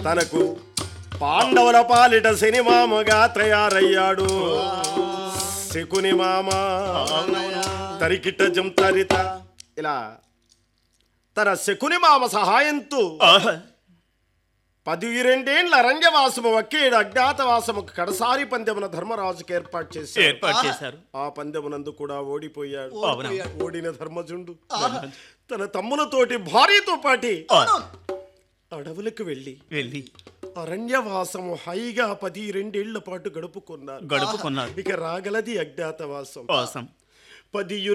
తనకు పాండవుల పాలిట సినిమామగా తయారయ్యాడు శకుని మామ తరికిట జంతరిత ఇలా తన శకుని మామ సహాయంతో ఆహా. పది రెండేండ్ల అరణ్యవాసము ఒకేడు అజ్ఞాతవాసము కడసారి పందెమున ధర్మరాజుకి ఏర్పాటు చేశారు ఏర్పాటు చేశారు ఆ పందెమునందు కూడా ఓడిపోయాడు అవునా ఓడిన ధర్మజుండు తన తమ్ములతోటి భార్యతో పాటి ఆ, అడవులకు వెళ్ళి వెళ్ళి అరణ్యవాసము హైగా పది రెండేళ్ల పాటు గడుపుకున్నారు గడుపుకున్నారు ఇక రాగలది అజ్ఞాతవాసం కోసం పది